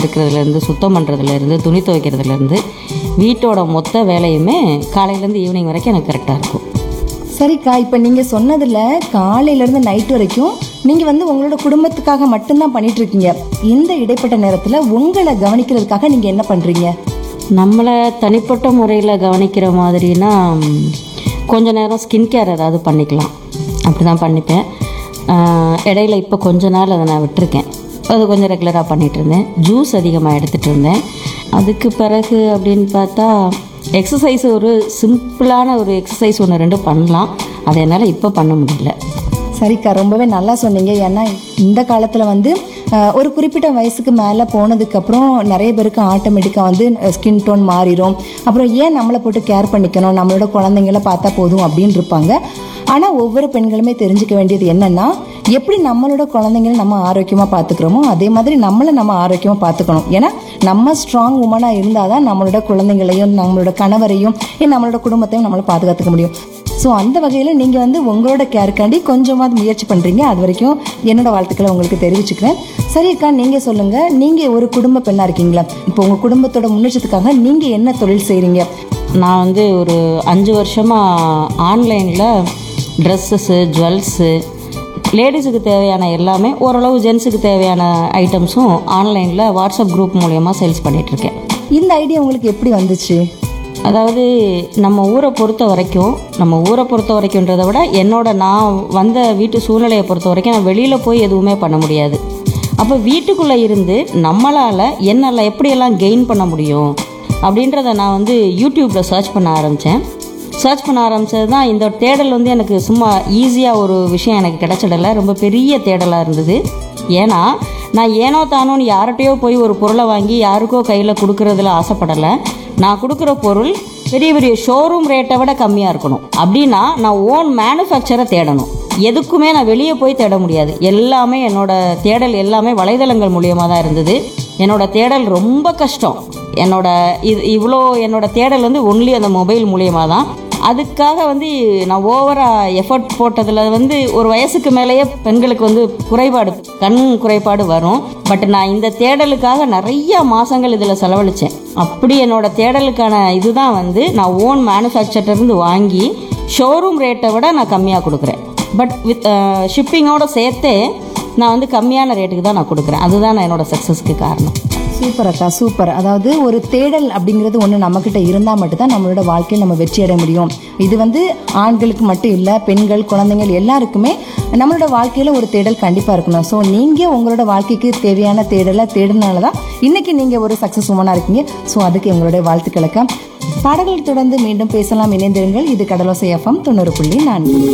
இருக்கிறதுலேருந்து சுத்தம் பண்ணுறதுலேருந்து துணி துவைக்கிறதுலேருந்து வீட்டோட மொத்த வேலையுமே காலையிலேருந்து ஈவினிங் வரைக்கும் எனக்கு கரெக்டாக இருக்கும் சரிக்கா இப்போ நீங்கள் சொன்னதில் காலையிலேருந்து நைட் வரைக்கும் நீங்கள் வந்து உங்களோட குடும்பத்துக்காக மட்டும்தான் பண்ணிட்டு இருக்கீங்க இந்த இடைப்பட்ட நேரத்தில் உங்களை கவனிக்கிறதுக்காக நீங்கள் என்ன பண்ணுறீங்க நம்மளை தனிப்பட்ட முறையில் கவனிக்கிற மாதிரினா ம், கொஞ்ச நேரம் ஸ்கின் கேர் ஏதாவது பண்ணிக்கலாம் அப்படி தான் பண்ணிப்பேன் ஆஹ், இடையில இப்போ கொஞ்ச நாள் அதை நான் விட்டுருக்கேன் அது கொஞ்சம் ரெகுலராக பண்ணிகிட்டு இருந்தேன் ஜூஸ் அதிகமாக எடுத்துகிட்டு இருந்தேன் அதுக்கு பிறகு அப்படின்னு பார்த்தா எக்ஸசைஸ் ஒரு சிம்பிளான ஒரு எக்ஸசைஸ் ஒன்று ரெண்டு பண்ணலாம் அதை என்னால் இப்போ பண்ண முடியல சரிக்கா ரொம்பவே நல்லா சொன்னீங்க ஏன்னா இந்த காலத்தில் வந்து அஹ், ஒரு குறிப்பிட்ட வயசுக்கு மேலே போனதுக்கப்புறம் நிறைய பேருக்கு ஆட்டோமேட்டிக்காக வந்து ஸ்கின் டோன் மாறிடும் அப்புறம் ஏன் நம்மளை போட்டு கேர் பண்ணிக்கணும் நம்மளோட குழந்தைங்கள பார்த்தா போதும் அப்படின்னு இருப்பாங்க ஆனால் ஒவ்வொரு பெண்களுமே தெரிஞ்சுக்க வேண்டியது என்னன்னா எப்படி நம்மளோட குழந்தைங்களை நம்ம ஆரோக்கியமாக பார்த்துக்கிறோமோ அதே மாதிரி நம்மளை நம்ம ஆரோக்கியமாக பார்த்துக்கணும் ஏன்னா நம்ம ஸ்ட்ராங் உமனாக இருந்தால் தான் நம்மளோட குழந்தைங்களையும் நம்மளோட கணவரையும் ஏன் நம்மளோட குடும்பத்தையும் நம்மளை பாதுகாத்துக்க முடியும் ஸோ அந்த வகையில் நீங்கள் வந்து உங்களோட கேருக்காண்டி கொஞ்சமாவது முயற்சி பண்ணுறீங்க அது வரைக்கும் என்னோட வாழ்த்துக்களை உங்களுக்கு தெரிவிச்சுக்கிறேன் சரி அக்கா நீங்கள் சொல்லுங்கள் நீங்கள் ஒரு குடும்ப பெண்ணாக இருக்கீங்களா இப்போ உங்கள் குடும்பத்தோட முன்னேற்றத்துக்காக நீங்கள் என்ன தொழில் செய்கிறீங்க நான் வந்து ஒரு அஞ்சு வருஷமாக ஆன்லைனில் ட்ரெஸ்ஸஸ்ஸு ஜுவல்ஸு லேடிஸுக்கு தேவையான எல்லாமே ஓரளவு ஜென்ஸுக்கு தேவையான ஐட்டம்ஸும் ஆன்லைனில் வாட்ஸ்அப் குரூப் மூலயமா சேல்ஸ் பண்ணிகிட்ருக்கேன் இந்த ஐடியா உங்களுக்கு எப்படி வந்துச்சு அதாவது நம்ம ஊரை பொறுத்த வரைக்கும் நம்ம ஊரை பொறுத்த வரைக்கும்ன்றதை விட என்னோட நான் வந்த வீட்டு சூழ்நிலையை பொறுத்த வரைக்கும் நான் வெளியில் போய் எதுவுமே பண்ண முடியாது அப்போ வீட்டுக்குள்ளே இருந்து நம்மளால் என்னெல்லாம் எப்படியெல்லாம் கெயின் பண்ண முடியும் அப்படின்றத நான் வந்து யூடியூப்பில் சர்ச் பண்ண ஆரம்பித்தேன் சர்ச் பண்ண ஆரம்பிச்சது தான் இந்த தேடல் வந்து எனக்கு சும்மா ஈஸியாக ஒரு விஷயம் எனக்கு கிடைச்சிடல ரொம்ப பெரிய தேடலாக இருந்தது ஏன்னா நான் ஏனோ தானோன்னு யார்கிட்டயோ போய் ஒரு பொருளை வாங்கி யாருக்கோ கையில் கொடுக்கறதுல ஆசைப்படலை நான் கொடுக்குற பொருள் பெரிய பெரிய ஷோரூம் ரேட்டை விட கம்மியாக இருக்கணும் அப்படின்னா நான் ஓன் மேனுஃபேக்சரை தேடணும் எதுக்குமே நான் வெளியே போய் தேட முடியாது எல்லாமே என்னோட தேடல் எல்லாமே வலைதளங்கள் மூலியமாக தான் இருந்தது என்னோட தேடல் ரொம்ப கஷ்டம் என்னோட இது இவ்வளோ என்னோட தேடல் வந்து ஒன்லி அந்த மொபைல் மூலியமாக தான் அதுக்காக வந்து நான் ஓவராக எஃபர்ட் போட்டதில் வந்து ஒரு வயசுக்கு மேலேயே பெண்களுக்கு வந்து குறைபாடு கண் குறைபாடு வரும் பட் நான் இந்த தேடலுக்காக நிறைய மாதங்கள் இதில் செலவழித்தேன் அப்படி என்னோட தேடலுக்கான இதுதான் வந்து நான் ஓன் மேனுஃபேக்சர்லேருந்து வாங்கி ஷோரூம் ரேட்டை விட நான் கம்மியாக கொடுக்குறேன் பட் வித் ஷிப்பிங்கோட சேர்த்தே நான் வந்து கம்மியான ரேட்டுக்கு தான் நான் கொடுக்குறேன் அதுதான் நான் என்னோட சக்ஸஸ்க்கு காரணம் சூப்பர் அக்கா சூப்பர் அதாவது ஒரு தேடல் அப்படிங்கிறது ஒன்று நம்மக்கிட்ட இருந்தால் மட்டும்தான் நம்மளோட வாழ்க்கையில் நம்ம வெற்றி அடைய முடியும் இது வந்து ஆண்களுக்கு மட்டும் இல்லை பெண்கள் குழந்தைகள் எல்லாருக்குமே நம்மளோட வாழ்க்கையில் ஒரு தேடல் கண்டிப்பாக இருக்கணும் ஸோ நீங்கள் உங்களோட வாழ்க்கைக்கு தேவையான தேடலை தேடினால தான் இன்றைக்கி நீங்கள் ஒரு சக்ஸஸ் உமனாக இருக்கீங்க ஸோ அதுக்கு எங்களுடைய வாழ்த்துக்களுக்கு பாடல்கள் தொடர்ந்து மீண்டும் பேசலாம் இணைந்திருங்கள் இது கடலோசை எஃப்எம் தொண்ணூறு புள்ளி நான்கு